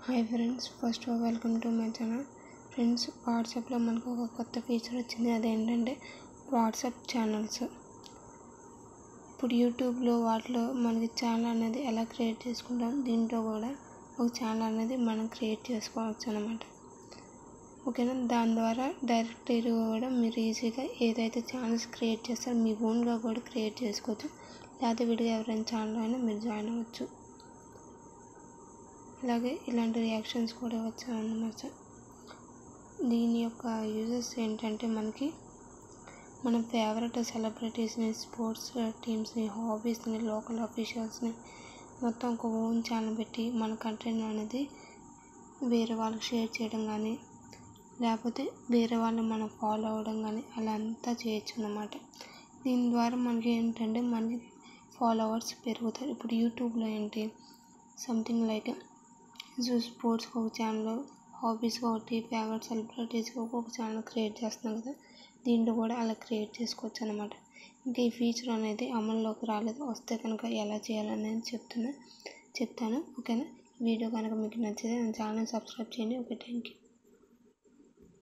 hi friends first of welcome to my channel friends వాట్సాప్లో మనకు ఒక కొత్త ఫీచర్ వచ్చింది అదేంటంటే వాట్సాప్ ఛానల్స్ ఇప్పుడు యూట్యూబ్లో వాటిలో మనకి ఛానల్ అనేది ఎలా క్రియేట్ చేసుకుంటాం దీంట్లో కూడా ఒక ఛానల్ అనేది మనం క్రియేట్ చేసుకోవచ్చు అనమాట ఓకేనా దాని ద్వారా డైరెక్ట్ కూడా మీరు ఈజీగా ఏదైతే ఛానల్స్ క్రియేట్ చేస్తారో మీ ఓన్గా కూడా క్రియేట్ చేసుకోవచ్చు లేకపోతే విడిగా ఎవరైనా ఛానల్ అయినా మీరు జాయిన్ అవ్వచ్చు అలాగే ఇలాంటి రియాక్షన్స్ కూడా వచ్చాయన్నమాట దీని యొక్క యూజెస్ ఏంటంటే మనకి మన ఫేవరెట్ సెలబ్రిటీస్ని స్పోర్ట్స్ టీమ్స్ని హాబీస్ని లోకల్ అఫీషియల్స్ని మొత్తం ఒక ఓన్ ఛానల్ పెట్టి మన కంటెంట్ అనేది వేరే వాళ్ళకి షేర్ చేయడం కానీ లేకపోతే వేరే వాళ్ళని మనం ఫాలో అవ్వడం కానీ అలా అంతా చేయొచ్చు అన్నమాట దీని ద్వారా మనకి ఏంటంటే మనకి ఫాలోవర్స్ పెరుగుతారు ఇప్పుడు యూట్యూబ్లో ఏంటి సంథింగ్ లైక్ సో స్పోర్ట్స్కి ఒక ఛానల్ హాబీస్కి ఒకటి ఫేవరెట్ సెలబ్రిటీస్కి ఒక్కొక్క ఛానల్ క్రియేట్ చేస్తున్నాం కదా దీంట్లో కూడా అలా క్రియేట్ చేసుకోవచ్చు అనమాట ఇంకా ఈ ఫీచర్ అనేది అమల్లోకి రాలేదు వస్తే కనుక ఎలా చేయాలనేది చెప్తున్నా చెప్తాను ఓకేనా వీడియో కనుక మీకు నచ్చితే నా ఛానల్ సబ్స్క్రైబ్ చేయండి ఓకే థ్యాంక్ యూ